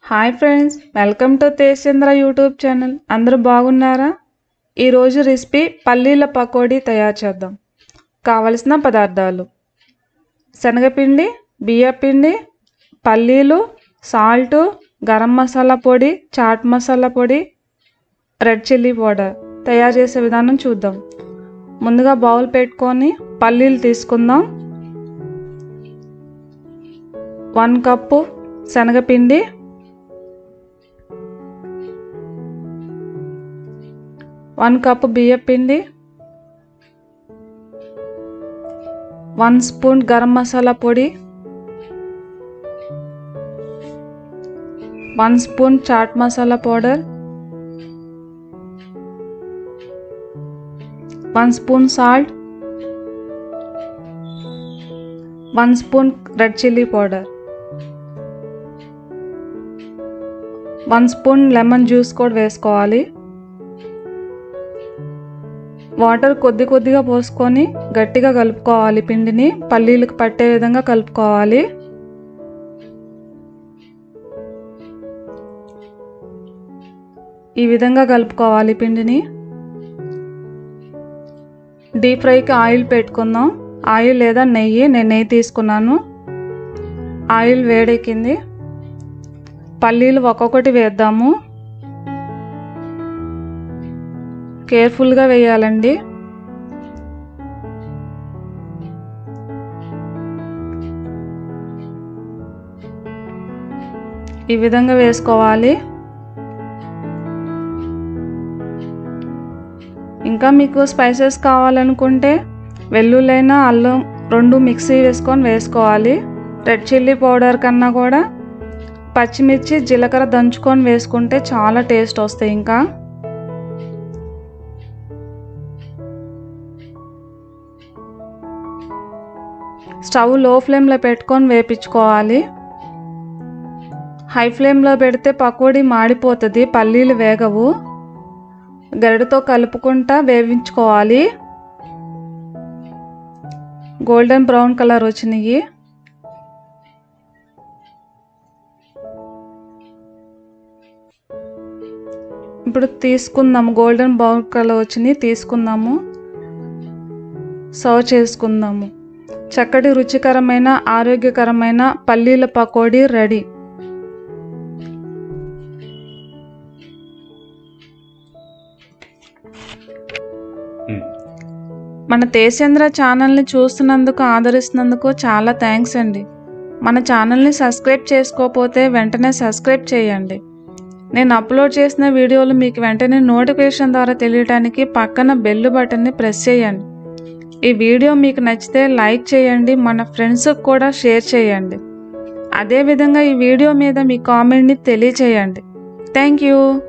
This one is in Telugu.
hi friends welcome to Tejendra YouTube channel అందరూ బాగున్నారా ఈరోజు రెసిపీ పల్లీల పకోడీ తయారు చేద్దాం కావలసిన పదార్థాలు శనగపిండి బియ్యపిండి పల్లీలు సాల్ట్ గరం మసాలా పొడి చాట్ మసాలా పొడి రెడ్ చిల్లీ పౌడర్ తయారు చేసే విధానం చూద్దాం ముందుగా బౌల్ పెట్టుకొని పల్లీలు తీసుకుందాం వన్ కప్పు శనగపిండి వన్ కప్ బియ్యపిండి వన్ స్పూన్ గరం మసాలా పొడి one spoon chaat masala powder one spoon salt one spoon red chilli powder one spoon lemon juice కూడా వేసుకోవాలి వాటర్ కొద్ది కొద్దిగా పోసుకొని గట్టిగా కలుపుకోవాలి పిండిని పల్లీలకు పట్టే విధంగా కలుపుకోవాలి ఈ విధంగా కలుపుకోవాలి పిండిని డీప్ ఫ్రైకి ఆయిల్ పెట్టుకుందాం ఆయిల్ లేదా నెయ్యి నేను నెయ్యి తీసుకున్నాను ఆయిల్ వేడెక్కింది పల్లీలు ఒక్కొక్కటి వేద్దాము కేర్ఫుల్గా వేయాలండి ఈ విధంగా వేసుకోవాలి ఇంకా మీకు స్పైసెస్ కావాలనుకుంటే వెల్లుల్లైనా అల్లం రెండు మిక్సీ వేసుకొని వేసుకోవాలి రెడ్ చిల్లీ పౌడర్ కన్నా కూడా పచ్చిమిర్చి జీలకర్ర దంచుకొని వేసుకుంటే చాలా టేస్ట్ వస్తాయి ఇంకా స్టవ్ లో ఫ్లేమ్లో పెట్టుకొని వేపించుకోవాలి హై ఫ్లేమ్లో పెడితే పకోడీ మాడిపోతుంది పల్లీలు వేగవు గరిటతో కలుపుకుంటా వేయించుకోవాలి గోల్డెన్ బ్రౌన్ కలర్ వచ్చినాయి ఇప్పుడు తీసుకుందాము గోల్డెన్ బ్రౌన్ కలర్ వచ్చినాయి తీసుకుందాము సర్వ్ చేసుకుందాము చక్కటి రుచికరమైన ఆరోగ్యకరమైన పల్లీల పకోడీ రెడీ మన తేజేంద్ర ఛానల్ని చూస్తున్నందుకు ఆదరిస్తున్నందుకు చాలా థ్యాంక్స్ అండి మన ఛానల్ని సబ్స్క్రైబ్ చేసుకోకపోతే వెంటనే సబ్స్క్రైబ్ చేయండి నేను అప్లోడ్ చేసిన వీడియోలు మీకు వెంటనే నోటిఫికేషన్ ద్వారా తెలియడానికి పక్కన బెల్ బటన్ని ప్రెస్ చేయండి ఈ వీడియో మీకు నచ్చితే లైక్ చేయండి మన ఫ్రెండ్స్కి కూడా షేర్ చేయండి అదేవిధంగా ఈ వీడియో మీద మీ కామెంట్ని తెలియచేయండి థ్యాంక్ యూ